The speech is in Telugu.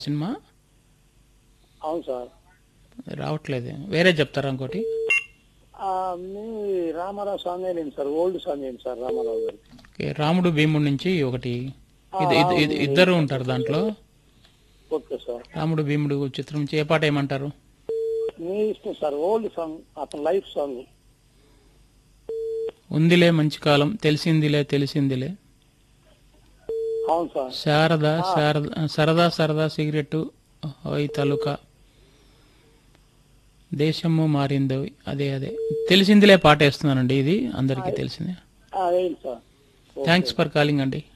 సినిమా అవును సార్ రావట్లేదు వేరే చెప్తారా ఇంకోటి ఆ, మీ రామారావు సాంగ్ ఏంటి సార్ ఓల్డ్ సాంగ్ ఏంటి సార్ రామారావు గారి ఓకే, రాముడు భీముడి నుంచి ఒకటి ఇది ఇది- ఇది- ఇద్దరు ఉంటారు దాంట్లో ఓకే సార్ రాముడు భీముడు చిత్రం నుంచి ఏ పాట ఏమంటారు మీ ఇష్టం సార్ ఓల్డ్ సాంగ్ అతని లైఫ్ సాంగ్ ఉందిలే మంచి కాలం తెలిసిందిలే తెలిసిందిలే అవును సార్ శారద శారద సరదా సరదా సిగరెట్టు ఓయ్ తలుక దేశము మారిందో అదే అదే తెలిసిందిలే పాట వేస్తున్నానండి ఇది అందరికీ తెలిసిందే అదేంటి సార్ థ్యాంక్స్ ఫర్ కాలింగ్ అండి